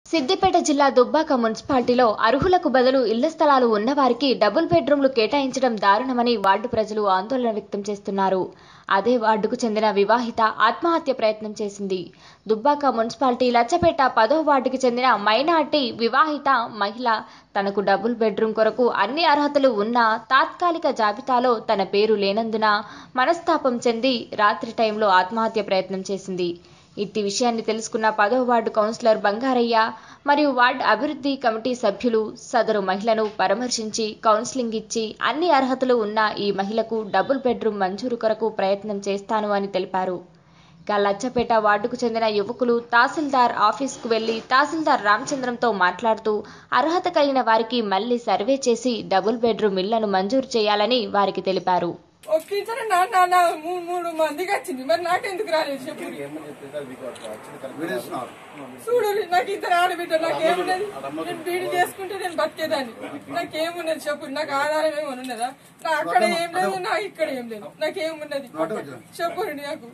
సిద్దిపేట జిల్లా దుబ్బాక మున్సిపాలిటీలో అర్హులకు బదులు ఇళ్ల స్థలాలు ఉన్నవారికి డబుల్ బెడ్రూమ్లు కేటాయించడం దారుణమని వార్డు ప్రజలు ఆందోళన వ్యక్తం చేస్తున్నారు అదే వార్డుకు చెందిన వివాహిత ఆత్మహత్య ప్రయత్నం చేసింది దుబ్బాక మున్సిపాలిటీ లచ్చపేట పదో వార్డుకి చెందిన మైనార్టీ వివాహిత మహిళ తనకు డబుల్ బెడ్రూమ్ కొరకు అన్ని అర్హతలు ఉన్నా తాత్కాలిక జాబితాలో తన పేరు లేనందున మనస్తాపం చెంది రాత్రి టైంలో ఆత్మహత్య ప్రయత్నం చేసింది ఇట్టి విషయాన్ని తెలుసుకున్న పదో వార్డు కౌన్సిలర్ బంగారయ్య మరియు వార్డు అభివృద్ధి కమిటీ సభ్యులు సదరు మహిళను పరామర్శించి కౌన్సిలింగ్ ఇచ్చి అన్ని అర్హతలు ఉన్న ఈ మహిళకు డబుల్ బెడ్రూమ్ మంజూరు కొరకు ప్రయత్నం చేస్తాను అని తెలిపారు ఇక లచ్చపేట వార్డుకు చెందిన యువకులు తహసీల్దార్ ఆఫీస్కు వెళ్లి తహసీల్దార్ రామచంద్రంతో మాట్లాడుతూ అర్హత కలిగిన వారికి మళ్లీ సర్వే చేసి డబుల్ బెడ్రూమ్ ఇళ్లను మంజూరు చేయాలని వారికి తెలిపారు ఒక్కించని నా నా నా మూడు మూడు మందికి వచ్చింది మరి నాకెందుకు రాలేదు చెప్పు వీడేస్తున్నారు చూడు నాకు ఇద్దరు ఆడబిడ్డ నాకేమున్నది నేను బీడి చేసుకుంటే నేను బతికేదాన్ని నాకేమున్నది చెప్పు నాకు ఆధారం ఏమైనా ఉన్నదా నా అక్కడ ఏం లేదు నా ఇక్కడ ఏం లేదు నాకేమున్నది చెప్పు నాకు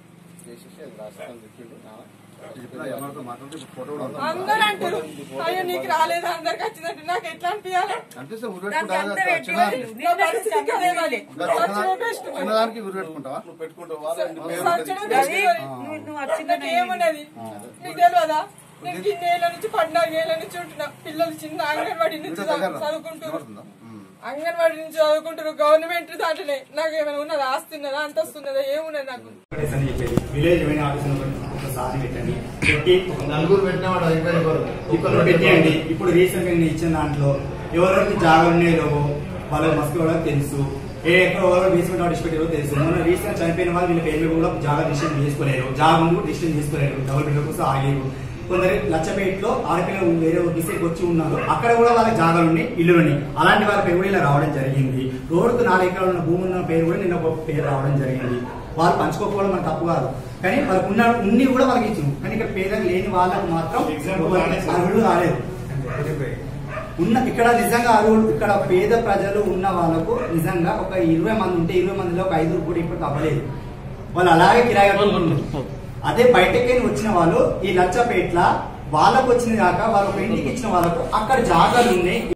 ఎవరితో మాట్లాడితే ఇప్పుడు ఫోటో కూడా ఉంది. అందరూ అంటారు అయ్యో నీకు రాలేదు అందరికి వచ్చిందంటే నాకు ఎట్లా అనిపించాలి అనిపిస్తే ఊరు పెట్టుకుంటా చిన్నదానికి నా పరిస్థితి ఇంకా లేవాలి. సచ్చినా best. చిన్నదానికి ఊరు పెట్టుకుంటావా సచ్చినా best. నాకు ఏమున్నది నీకు తెలియదా నేను కిన్నేళ్ల నుంచి పద్నాలుగు ఏళ్ల నుంచి ఉంటున్నా పిల్లలు చిన్న అంగన్వాడి నుంచి చదువు- చదువుకుంటారు వినపడుతుందా? ఉమ్. అంగన్వాడి నుంచి చదువుకుంటారు గవర్నమెంట్ దాంట్లోనే నాకు ఏమైనా ఉన్నదా ఆస్తి ఉన్నదా అంతస్తు ఉన్నదా ఏమున్నది నాకు ఒకటే అని చెప్పేది విలేజ్ రెవెన్యూ ఆఫీస్ ఒక సాధన పెట్టండి పెట్టి ఒక నలుగురు పెట్టినాడు అయిపోయి ఇప్పుడు పెట్టేయండి ఇప్పుడు రీసెంట్ గా నేను ఇచ్చిన దాంట్లో ఎవరెవరికి జాగా ఉన్నాయో వాళ్ళకి మస్తు కూడా తెలుసు ఏ ఎక్కడ ఎవరో రీసెంట్ ఆర్డర్స్ పెట్టారో తెలుసు మొన్న రీసెంట్ చనిపోయిన వాళ్ళు వీళ్ళ పేరు మీద కూడా జాగా డిసిషన్ తీసుకోలేరు జాగా ముందు కూడా డిసిషన్ తీసుకోలేరు డబుల్ బెడ్రూమ్ కోసం ఆగేరు కొందరు లచ్చపేటలో ఆడపిల్లలు వేరే డిస్ట్రిక్ట్ వచ్చి ఉన్నారు అక్కడ కూడా వాళ్ళకి జాగాలు ఉన్నాయి ఇల్లు ఉన్నాయి అలాంటి వారి పేరు కూడా ఇలా రావడం జరిగింది రోడ్డుకు నాలుగు ఎకరాలు ఉన్న భూమి ఉన్న పేరు కూడా నిన్న ఒక పేరు రావడం జరిగింది వాళ్ళు పంచుకోకపోవడం మన తప్పు కాదు కానీ వాళ్ళకు ఉన్న ఉన్ని కూడా వాళ్ళకి ఇచ్చింది కానీ ఇక్కడ పేదలు లేని వాళ్ళకు మాత్రం ఎవరికి అర్హులు రాలేదు ఉన్న ఇక్కడ నిజంగా అర్హులు ఇక్కడ పేద ప్రజలు ఉన్న వాళ్ళకు నిజంగా ఒక ఇరవై మంది ఉంటే ఇరవై మందిలో ఒక ఐదుగురు కూడా ఇప్పుడు అవ్వలేదు వాళ్ళు అలాగే కిరాయి కట్టుకుంటున్నారు అదే బయటకి వచ్చిన వాళ్ళు ఈ లచ్చపేట్ల వాళ్ళకు వచ్చిన దాకా వాళ్ళ ఇంటికి ఇచ్చిన వాళ్ళకు అక్కడ జాగాలు ఉన్నాయి